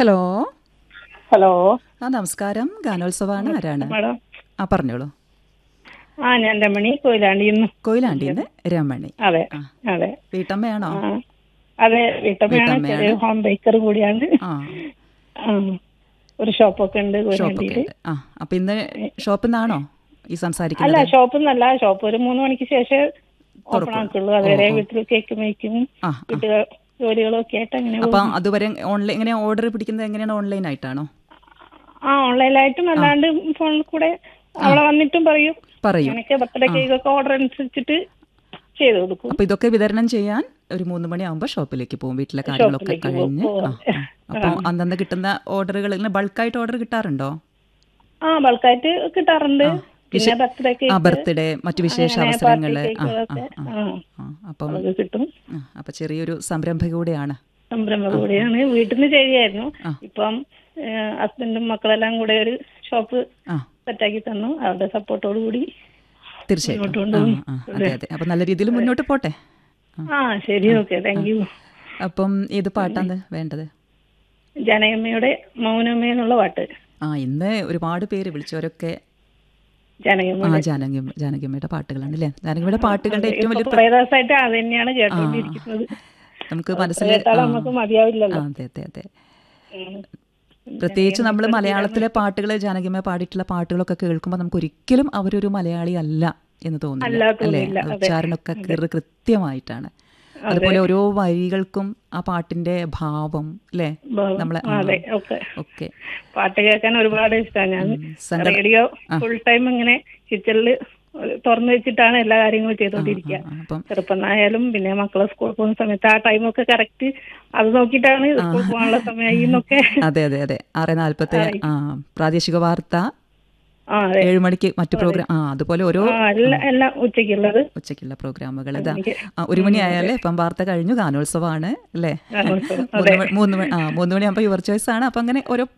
Hello hello ആ നമസ്കാരം ഗാനോത്സവമാണ് ആരാണ് മാഡം ആ പറഞ്ഞോളൂ ആ ഞാൻ രമണി കൊയിലാണ്ടിന്ന് കൊയിലാണ്ടിന്ന് രമണി അതെ ആ. അതെ വീട്ടമ്മയാണോ ആ. അതെ വീട്ടമ്മയാണ് വീട്ടമ്മയാണ്. ചെറിയ ഹോം ബേക്കർ കൂടിയാണ് ആ ആ. ഒരു ഷോപ്പൊക്കെ ഉണ്ട് ഷോപ്പൊക്കെ കൊയിലാണ്ടിയില് ഉണ്ട് ആ അപ്പൊ ഇന്ന് ഷോപ്പിൽ നിന്നാണോ ഈ അല്ല സംസാരിക്കുന്നത് ഷോപ്പ് എന്നല്ല ഷോപ്പ് ഒരു മൂന്ന് മണിക്ക് ശേഷം ഓപ്പൺ തുറക്കും. ആക്കുള്ളൂ അതുവരെ വീട്ടിൽ കേക്ക് മേക്കും ആ ആ. വീട്ടു ജോലികളും ഒക്കെ ആയിട്ട് അങ്ങനെ അപ്പൊ പോകും. അതുവരെ ഓൺലൈൻ എങ്ങനെ ഓർഡർ പിടിക്കുന്നത് എങ്ങനെയാണ് ഓൺലൈൻ ആയിട്ടാണോ ആ ഓൺലൈനായിട്ടും അല്ലാണ്ട് ഫോണിൽ കൂടെ അവിടെ വന്നിട്ടും പറയും പറയും എനിക്ക് ബർത്ത്ഡേ കേക്ക് ഒക്കെ ഓർഡർ അനുസരിച്ചിട്ട് ചെയ്തു കൊടുക്കും അപ്പൊ ഇതൊക്കെ വിതരണം ചെയ്യാൻ ഒരു മൂന്ന് മണിയാകുമ്പോൾ ഷോപ്പിലേക്ക് പോകും വീട്ടിലെ കാര്യങ്ങളൊക്കെ ഷോപ്പിലേക്ക് പോകും. കഴിഞ്ഞ് ആ, പോകും. ആ. അപ്പൊ അന്നന്ന് കിട്ടുന്ന ഓർഡറുകൾ ഇങ്ങനെ ബൾക്കായിട്ട് ഓർഡർ കിട്ടാറുണ്ടോ ആ ബൾക്കായിട്ട് കിട്ടാറുണ്ട് വിശ- പിന്നെ ബർത്ത്ഡേ ആ കേക്ക് ബർത്ത്ഡേ മറ്റു വിശേഷ അങ്ങനെ അവസരങ്ങള് പാർട്ടി ആ ആ കേക്കുകളൊക്കെ, ആ ആ. ആ അപ്പം അതൊക്കെ കിട്ടും ആ, അപ്പൊ ചെറിയൊരു സംരംഭം കൂടെയാണ് സംരംഭം കൂടിയാണ് വീട്ടിൽ നിന്ന് ചെയ്യായിരുന്നു ആ. ഇപ്പം ഹസ്ബൻഡും മക്കളെല്ലാം കൂടെ ഒരു ഷോപ്പ് ആ സെറ്റാക്കി തന്നു അവരുടെ സപ്പോർട്ടോട് കൂടി തീർച്ചയായിട്ടും മുന്നോട്ട് ആ, കൊണ്ടുപോകും. ആ, അതെ അതെ അപ്പൊ നല്ല രീതിയിൽ മുന്നോട്ട് പോട്ടെ ആ ശരി ഓക്കെ താങ്ക് യു അപ്പം ഏത് പാട്ടാണ് വേണ്ടത് ജനകമ്മയുടെ മൗനമ്മ എന്നുള്ള പാട്ട് ആ ഇന്ന് ഒരുപാട് പേര് വിളിച്ചവരൊക്കെ ജനകമ്മ ആ ജാനകി ജാനകിയമ്മയുടെ പാട്ടുകളാണ് അല്ലേ ജാനകിയമ്മയുടെ പാട്ടുകളുടെ ഏറ്റവും വലിയ കുറേ ദിവസമായിട്ട് അത് തന്നെയാണ് കേട്ടോണ്ടിരിക്കുന്നത് നമുക്ക് മനസ്സിൽ കേട്ടാൽ നമുക്ക് മതിയാവില്ലല്ലോ അതെ അതെ അതെ ഉം. പ്രത്യേകിച്ച് നമ്മൾ മലയാളത്തിലെ പാട്ടുകൾ ജാനകിയമ്മ പാടിയിട്ടുള്ള പാട്ടുകളൊക്കെ കേൾക്കുമ്പോൾ നമുക്ക് ഒരിക്കലും അവരൊരു മലയാളി അല്ല എന്ന് തോന്നില്ല അല്ല, അല്ലേ തോന്നില്ല, അതെ. ഉച്ചാരണമൊക്കെ കൃ- കൃത്യമായിട്ടാണ് അതുപോലെ ഓരോ വരികൾക്കും ആ പാട്ടിന്റെ ഭാവം അല്ലേ ഭാവം. നമ്മളെ ആ, അതെ ഓക്കെ ഒക്കെ പാട്ട് കേൾക്കാൻ ഒരുപാട് ഇഷ്ടമാണ് ഞാൻ സങ്കട- റേഡിയോ ഫുൾ ടൈം ഇങ്ങനെ കിച്ചണില് തുറന്നു വെച്ചിട്ടാണ് എല്ലാ കാര്യങ്ങളും ചെയ്തോണ്ടിരിക്കുക ആ, അപ്പം ചെറുപ്പനായാലും പിന്നെ മക്കളെ സ്കൂളിൽ പോകുന്ന സമയത്ത് ആ ടൈമൊക്കെ കറക്റ്റ് അത് നോക്കിയിട്ടാണ് സ്കൂളിൽ പോകാനുള്ള സമയമായി എന്നൊക്കെ അതെ അതെ അതെ ആറ് നാൽപ്പത്തി ആ പ്രാദേശിക വാർത്ത ആ അതെ ഏഴ് മണിക്ക് മറ്റു പ്രോഗ്രാം ആ അതുപോലെ ഓരോ ആ എല്ലാം എല്ലാം ഉച്ചയ്ക്കുള്ളത് ഉച്ചയ്ക്കുള്ള പ്രോഗ്രാമുകൾ ഇതാ ആ, ഒരു മണി ആയാലേ ഇപ്പം വാർത്ത കഴിഞ്ഞു ഗാനോത്സവമാണ് അല്ലേ ഗാനോത്സവം. മൂന്ന് മണി- മൂന്ന് മണി ആ മൂന്ന് മണിയാകുമ്പോൾ യുവർ ചോയ്സ് ആണ് അപ്പം അങ്ങനെ ഓരോ